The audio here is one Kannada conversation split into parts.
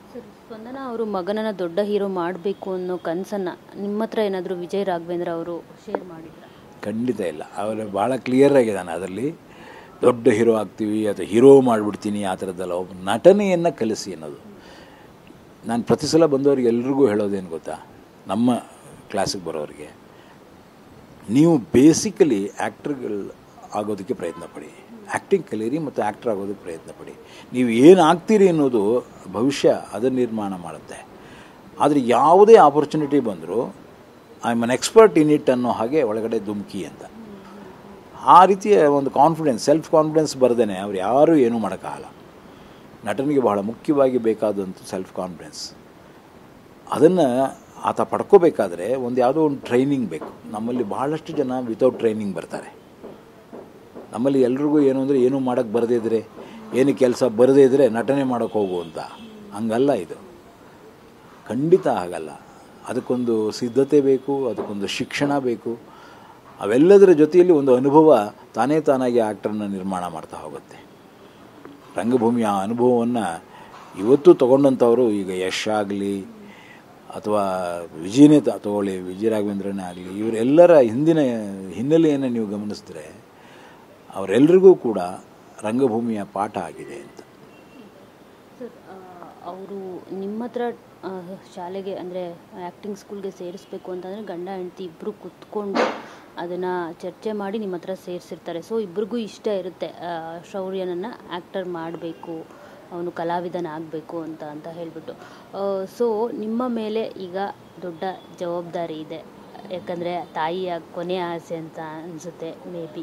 ಸರ್ ಸ್ಪಂದನ ಅವರು ಮಗನನ್ನ ದೊಡ್ಡ ಹೀರೋ ಮಾಡಬೇಕು ಅನ್ನೋ ಕನಸನ್ನು ನಿಮ್ಮ ಹತ್ರ ಏನಾದರೂ ವಿಜಯ್ ರಾಘವೇಂದ್ರ ಅವರು ಶೇರ್ ಮಾಡಿದ್ರ ಖಂಡಿತ ಇಲ್ಲ ಅವರು ಭಾಳ ಕ್ಲಿಯರ್ ಆಗಿದ್ದಾನೆ ಅದರಲ್ಲಿ ದೊಡ್ಡ ಹೀರೋ ಆಗ್ತೀವಿ ಅಥವಾ ಹೀರೋ ಮಾಡಿಬಿಡ್ತೀನಿ ಆ ಥರದ್ದೆಲ್ಲ ಒಬ್ಬ ನಟನೆಯನ್ನು ಕಲಿಸಿ ಅನ್ನೋದು ನಾನು ಪ್ರತಿ ಸಲ ಬಂದವರಿಗೆ ಎಲ್ರಿಗೂ ಹೇಳೋದೇನು ಗೊತ್ತಾ ನಮ್ಮ ಕ್ಲಾಸಿಗೆ ಬರೋರಿಗೆ ನೀವು ಬೇಸಿಕಲಿ ಆ್ಯಕ್ಟ್ರ್ಗಳು ಆಗೋದಕ್ಕೆ ಪ್ರಯತ್ನ ಪಡಿ ಆ್ಯಕ್ಟಿಂಗ್ ಕಲೀರಿ ಮತ್ತು ಆ್ಯಕ್ಟ್ರ್ ಆಗೋದಕ್ಕೆ ಪ್ರಯತ್ನ ಪಡಿ ನೀವು ಏನು ಆಗ್ತೀರಿ ಅನ್ನೋದು ಭವಿಷ್ಯ ಅದನ್ನು ನಿರ್ಮಾಣ ಮಾಡುತ್ತೆ ಆದರೆ ಯಾವುದೇ ಆಪರ್ಚುನಿಟಿ ಬಂದರೂ I am an expert in it ಅನ್ನೋ ಹಾಗೆ ಒಳಗಡೆ ಧುಮುಕಿ ಅಂತ ಆ ರೀತಿಯ ಒಂದು ಕಾನ್ಫಿಡೆನ್ಸ್ ಸೆಲ್ಫ್ ಕಾನ್ಫಿಡೆನ್ಸ್ ಬರ್ದೇನೆ ಅವ್ರು ಯಾರೂ ಏನೂ ಮಾಡೋಕ್ಕಾಗಲ್ಲ ನಟನಿಗೆ ಬಹಳ ಮುಖ್ಯವಾಗಿ ಬೇಕಾದಂಥ ಸೆಲ್ಫ್ ಕಾನ್ಫಿಡೆನ್ಸ್ ಅದನ್ನು ಆತ ಪಡ್ಕೋಬೇಕಾದ್ರೆ ಒಂದು ಯಾವುದೋ ಒಂದು ಟ್ರೈನಿಂಗ್ ಬೇಕು ನಮ್ಮಲ್ಲಿ ಬಹಳಷ್ಟು ಜನ ವಿತೌಟ್ ಟ್ರೈನಿಂಗ್ ಬರ್ತಾರೆ ನಮ್ಮಲ್ಲಿ ಎಲ್ರಿಗೂ ಏನು ಅಂದರೆ ಏನೂ ಮಾಡೋಕ್ಕೆ ಬರದೇ ಇದ್ದರೆ ಏನು ಕೆಲಸ ಬರದೇ ಇದ್ದರೆ ನಟನೆ ಮಾಡೋಕ್ಕೆ ಹೋಗು ಅಂತ ಹಂಗಲ್ಲ ಇದು ಖಂಡಿತ ಆಗಲ್ಲ ಅದಕ್ಕೊಂದು ಸಿದ್ಧತೆ ಬೇಕು ಅದಕ್ಕೊಂದು ಶಿಕ್ಷಣ ಬೇಕು ಅವೆಲ್ಲದರ ಜೊತೆಯಲ್ಲಿ ಒಂದು ಅನುಭವ ತಾನೇ ತಾನಾಗಿ ಆ್ಯಕ್ಟರ್ನ ನಿರ್ಮಾಣ ಮಾಡ್ತಾ ಹೋಗುತ್ತೆ ರಂಗಭೂಮಿಯ ಆ ಅನುಭವವನ್ನು ಇವತ್ತು ತಗೊಂಡಂಥವರು ಈಗ ಯಶ್ ಆಗಲಿ ಅಥವಾ ವಿಜಯನೇ ತ- ತಗೊಳ್ಳಿ ವಿಜಯ ರಾಘವೇಂದ್ರನೇ ಆಗಲಿ ಇವರೆಲ್ಲರ ಹಿಂದಿನ ಹಿನ್ನೆಲೆಯನ್ನು ನೀವು ಗಮನಿಸಿದ್ರೆ ಅವರೆಲ್ಲರಿಗೂ ಕೂಡ ರಂಗಭೂಮಿಯ ಪಾಠ ಆಗಿದೆ ಅಂತ ಸರ್ ಅವರು ನಿಮ್ಮ ಹತ್ರ ಆ, ಶಾಲೆಗೆ ಅಂದರೆ ಆ್ಯಕ್ಟಿಂಗ್ ಸ್ಕೂಲ್ಗೆ ಸೇರಿಸ್ಬೇಕು ಅಂತಂದರೆ ಗಂಡ ಹೆಂಡತಿ ಇಬ್ಬರು ಕುತ್ಕೊಂಡು ಅದನ್ನು ಚರ್ಚೆ ಮಾಡಿ ನಿಮ್ಮ ಹತ್ರ ಸೇರಿಸಿರ್ತಾರೆ ಸೊ ಇಬ್ರಿಗೂ ಇಷ್ಟ ಇರುತ್ತೆ ಆ, ಶೌರ್ಯನನ್ನು ಆ್ಯಕ್ಟರ್ ಮಾಡಬೇಕು ಅವನು ಕಲಾವಿದನಾಗಬೇಕು ಅಂತ ಅಂತ ಹೇಳಿಬಿಟ್ಟು ಸೊ ನಿಮ್ಮ ಮೇಲೆ ಈಗ ದೊಡ್ಡ ಜವಾಬ್ದಾರಿ ಇದೆ ಯಾಕಂದರೆ ತಾಯಿಯ ಕೊನೆಯ ಆಸೆ ಅಂತ ಅನಿಸುತ್ತೆ ಮೇ ಬಿ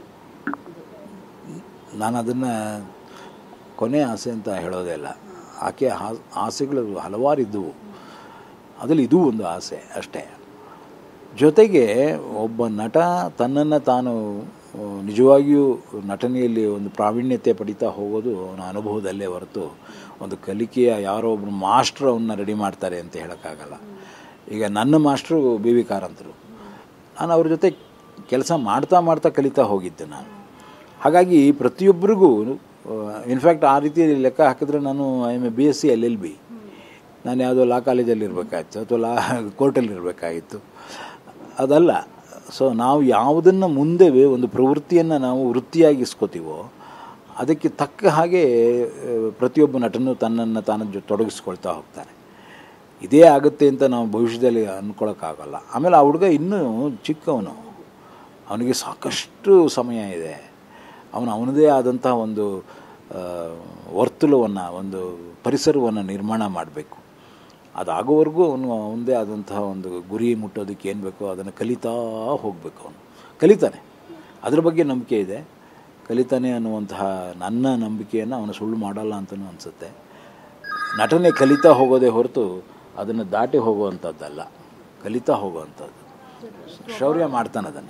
ನಾನು ಅದನ್ನು ಕೊನೆ ಆಸೆ ಅಂತ ಹೇಳೋದೇ ಇಲ್ಲ ಆಕೆ ಆ- ಆಸೆಗಳು ಹಲವಾರು ಇದ್ದವು ಅದರಲ್ಲಿ ಇದೂ ಒಂದು ಆಸೆ ಅಷ್ಟೇ ಜೊತೆಗೆ ಒಬ್ಬ ನಟ ತನ್ನನ್ನು ತಾನು ಆ, ನಿಜವಾಗಿಯೂ ನಟನೆಯಲ್ಲಿ ಒಂದು ಪ್ರಾವೀಣ್ಯತೆ ಪಡಿತಾ ಹೋಗೋದು ಅವನ ಅನುಭವದಲ್ಲೇ ಹೊರತು ಒಂದು ಕಲಿಕೆಯ ಯಾರೋ ಒಬ್ಬರು ಮಾಸ್ಟ್ರು ಅವನ್ನ ರೆಡಿ ಮಾಡ್ತಾರೆ ಅಂತ ಹೇಳೋಕ್ಕಾಗಲ್ಲ ಈಗ ನನ್ನ ಮಾಸ್ಟ್ರು ಬಿ ವಿ ಕಾರಂತರು ನಾನು ಅವ್ರ ಜೊತೆ ಕೆಲಸ ಮಾಡ್ತಾ ಮಾಡ್ತಾ ಕಲಿತಾ ಹೋಗಿದ್ದೆ ನಾನು ಹಾಗಾಗಿ ಪ್ರತಿಯೊಬ್ಬರಿಗೂ ಇನ್ಫ್ಯಾಕ್ಟ್ ಆ ರೀತಿ ಲೆಕ್ಕ ಹಾಕಿದ್ರೆ ನಾನು I am a B S C L L B ನಾನು ಯಾವುದೋ ಲಾ ಕಾಲೇಜಲ್ಲಿ ಇರಬೇಕಾಗಿತ್ತು ಅಥವಾ ಲಾ ಕೋರ್ಟಲ್ಲಿ ಇರಬೇಕಾಗಿತ್ತು ಅದಲ್ಲ ಸೊ ನಾವು ಯಾವುದನ್ನು ಮುಂದೆ ಒಂದು ಪ್ರವೃತ್ತಿಯನ್ನು ನಾವು ವೃತ್ತಿಯಾಗಿಸ್ಕೋತೀವೋ ಅದಕ್ಕೆ ತಕ್ಕ ಹಾಗೆ ಆ, ಪ್ರತಿಯೊಬ್ಬ ನಟನು ತನ್ನನ್ನು ತಾನು ಜೊ ತೊಡಗಿಸ್ಕೊಳ್ತಾ ಹೋಗ್ತಾನೆ ಇದೇ ಆಗುತ್ತೆ ಅಂತ ನಾವು ಭವಿಷ್ಯದಲ್ಲಿ ಅಂದ್ಕೊಳಕ್ಕಾಗಲ್ಲ ಆಮೇಲೆ ಆ ಹುಡುಗ ಇನ್ನೂ ಚಿಕ್ಕವನು ಅವನಿಗೆ ಸಾಕಷ್ಟು ಸಮಯ ಇದೆ ಅವನು ಅವನದೇ ಆದಂತಹ ಒಂದು ಆ, ವರ್ತುಲವನ್ನು ಒಂದು ಪರಿಸರವನ್ನು ನಿರ್ಮಾಣ ಮಾಡಬೇಕು ಅದಾಗೋವರೆಗೂ ಅವನು ಅವನದೇ ಆದಂತಹ ಒಂದು ಗುರಿ ಮುಟ್ಟೋದಕ್ಕೆ ಏನು ಬೇಕೋ ಅದನ್ನು ಕಲಿತಾ ಹೋಗಬೇಕು ಅವನು ಕಲಿತಾನೆ ಅದ್ರ ಬಗ್ಗೆ ನಂಬಿಕೆ ಇದೆ ಕಲಿತಾನೆ ಅನ್ನುವಂತಹ ನನ್ನ ನಂಬಿಕೆಯನ್ನು ಅವನು ಸುಳ್ಳು ಮಾಡಲ್ಲ ಅಂತಲೂ ಅನಿಸುತ್ತೆ ನಟನೆ ಕಲಿತಾ ಹೋಗೋದೇ ಹೊರತು ಅದನ್ನು ದಾಟಿ ಹೋಗುವಂಥದ್ದಲ್ಲ ಕಲಿತಾ ಹೋಗುವಂಥದ್ದು ಶೌರ್ಯ ಮಾಡ್ತಾನೆ ಅದನ್ನು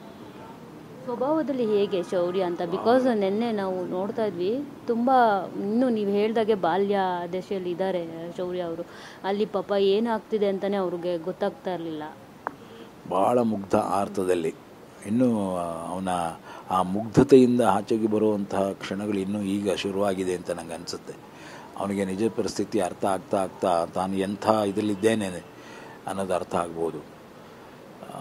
ಸ್ವಭಾವದಲ್ಲಿ ಹೇಗೆ ಶೌರ್ಯ ಅಂತ ಬಿಕಾಸ್ ನಿನ್ನೆ ನಾವು ನೋಡ್ತಾ ಇದ್ವಿ ತುಂಬ ಇನ್ನು ನೀವು ಹೇಳ್ದಾಗೆ ಬಾಲ್ಯ ದಶೆಯಲ್ಲಿ ಇದ್ದಾರೆ ಶೌರ್ಯ ಅವರು ಅಲ್ಲಿ ಪಾಪ ಏನಾಗ್ತಿದೆ ಅಂತಲೇ ಅವ್ರಿಗೆ ಗೊತ್ತಾಗ್ತಾ ಇರಲಿಲ್ಲ ಭಾಳ ಮುಗ್ಧ ಅರ್ಥದಲ್ಲಿ ಇನ್ನೂ ಅವನ ಆ ಮುಗ್ಧತೆಯಿಂದ ಆಚೆಗೆ ಬರುವಂತಹ ಕ್ಷಣಗಳು ಇನ್ನೂ ಈಗ ಶುರುವಾಗಿದೆ ಅಂತ ನಂಗೆ ಅನಿಸುತ್ತೆ ಅವನಿಗೆ ನಿಜ ಪರಿಸ್ಥಿತಿ ಅರ್ಥ ಆಗ್ತಾ ಆಗ್ತಾ ತಾನು ಎಂಥ ಇದರಲ್ಲಿದ್ದೇನೆ ಅನ್ನೋದು ಅರ್ಥ ಆಗ್ಬೋದು ಆ,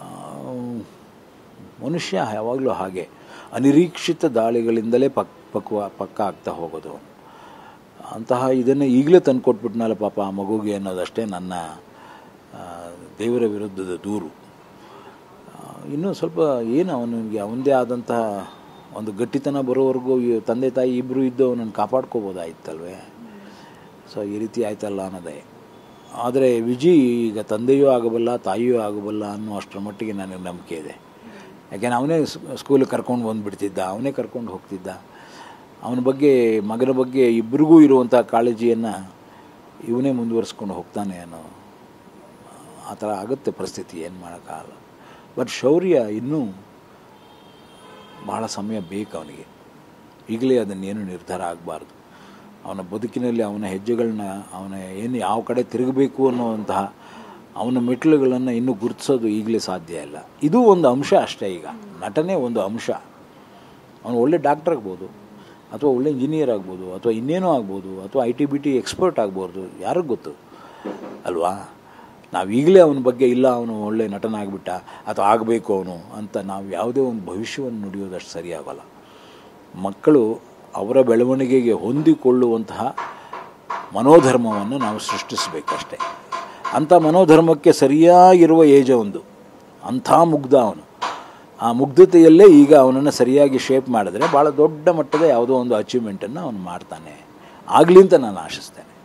ಮನುಷ್ಯ ಯಾವಾಗಲೂ ಹಾಗೆ ಅನಿರೀಕ್ಷಿತ ದಾಳಿಗಳಿಂದಲೇ ಪಕ್ ಪಕ್ವ ಪಕ್ಕ ಆಗ್ತಾ ಹೋಗೋದು ಅವನು ಅಂತಹ ಇದನ್ನು ಈಗಲೇ ತಂದು ಕೊಟ್ಬಿಟ್ನಲ್ಲ ಪಾಪ ಆ ಮಗುಗೆ ಅನ್ನೋದಷ್ಟೇ ನನ್ನ ಆ, ದೇವರ ವಿರುದ್ಧದ ದೂರು ಆ, ಇನ್ನೂ ಸ್ವಲ್ಪ ಏನು ಅವನಿಗೆ ಅವನದೇ ಆದಂತಹ ಒಂದು ಗಟ್ಟಿತನ ಬರೋವರೆಗೂ ಈ ತಂದೆ ತಾಯಿ ಇಬ್ಬರು ಇದ್ದು ಅವನನ್ನು ಕಾಪಾಡ್ಕೋಬೋದಾಗಿತ್ತಲ್ವೇ ಸೊ ಈ ರೀತಿ ಆಯ್ತಲ್ಲ ಅನ್ನೋದೇ ಆದರೆ ವಿಜಿ ಈಗ ತಂದೆಯೂ ಆಗಬಲ್ಲ ತಾಯಿಯೂ ಆಗಬಲ್ಲ ಅನ್ನೋ ಅಷ್ಟರ ಮಟ್ಟಿಗೆ ನನಗೆ ನಂಬಿಕೆ ಇದೆ ಯಾಕೆಂದ್ರೆ ಅವನೇ ಸ್ಕೂಲಿಗೆ ಕರ್ಕೊಂಡು ಬಂದುಬಿಡ್ತಿದ್ದ ಅವನೇ ಕರ್ಕೊಂಡು ಹೋಗ್ತಿದ್ದ ಅವನ ಬಗ್ಗೆ ಮಗನ ಬಗ್ಗೆ ಇಬ್ಬರಿಗೂ ಇರುವಂಥ ಕಾಳಜಿಯನ್ನು ಇವನೇ ಮುಂದುವರಿಸ್ಕೊಂಡು ಹೋಗ್ತಾನೆ ಅನ್ನೋ ಆ ಥರ ಆಗುತ್ತೆ ಪರಿಸ್ಥಿತಿ ಏನು ಮಾಡೋಕ್ಕಾಗಲ್ಲ ಬಟ್ ಶೌರ್ಯ ಇನ್ನೂ ಭಾಳ ಸಮಯ ಬೇಕು ಅವನಿಗೆ ಈಗಲೇ ಅದನ್ನೇನು ನಿರ್ಧಾರ ಆಗಬಾರ್ದು ಅವನ ಬದುಕಿನಲ್ಲಿ ಅವನ ಹೆಜ್ಜೆಗಳನ್ನ ಅವನ ಏನು ಯಾವ ಕಡೆ ತಿರುಗಬೇಕು ಅನ್ನುವಂತಹ ಅವನ ಮೆಟ್ಲುಗಳನ್ನು ಇನ್ನೂ ಗುರುತಿಸೋದು ಈಗಲೇ ಸಾಧ್ಯ ಇಲ್ಲ ಇದು ಒಂದು ಅಂಶ ಅಷ್ಟೇ ಈಗ ನಟನೆ ಒಂದು ಅಂಶ ಅವನು ಒಳ್ಳೆ ಡಾಕ್ಟರ್ ಆಗ್ಬೋದು ಅಥವಾ ಒಳ್ಳೆ ಇಂಜಿನಿಯರ್ ಆಗ್ಬೋದು ಅಥವಾ ಇನ್ನೇನೋ ಆಗ್ಬೋದು ಅಥವಾ I T B T expert ಆಗ್ಬೋದು ಯಾರಿಗೆ ಗೊತ್ತು ಅಲ್ವಾ ನಾವು ಈಗಲೇ ಅವನ ಬಗ್ಗೆ ಇಲ್ಲ ಅವನು ಒಳ್ಳೆ ನಟನಾಗ್ಬಿಟ್ಟ ಅಥವಾ ಆಗಬೇಕು ಅವನು ಅಂತ ನಾವು ಯಾವುದೇ ಒಂದು ಭವಿಷ್ಯವನ್ನು ನುಡಿಯೋದಷ್ಟು ಸರಿಯಾಗಲ್ಲ ಮಕ್ಕಳು ಅವರ ಬೆಳವಣಿಗೆಗೆ ಹೊಂದಿಕೊಳ್ಳುವಂತಹ ಮನೋಧರ್ಮವನ್ನು ನಾವು ಸೃಷ್ಟಿಸಬೇಕಷ್ಟೆ ಅಂಥ ಮನೋಧರ್ಮಕ್ಕೆ ಸರಿಯಾಗಿರುವ ಏಜ ಒಂದು ಅಂಥ ಮುಗ್ಧ ಅವನು ಆ ಮುಗ್ಧತೆಯಲ್ಲೇ ಈಗ ಅವನನ್ನು ಸರಿಯಾಗಿ ಶೇಪ್ ಮಾಡಿದ್ರೆ ಭಾಳ ದೊಡ್ಡ ಮಟ್ಟದ ಯಾವುದೋ ಒಂದು ಅಚೀವ್ಮೆಂಟನ್ನು ಅವನು ಮಾಡ್ತಾನೆ ಆಗಲಿ ಅಂತ ನಾನು ಆಶಿಸ್ತೇನೆ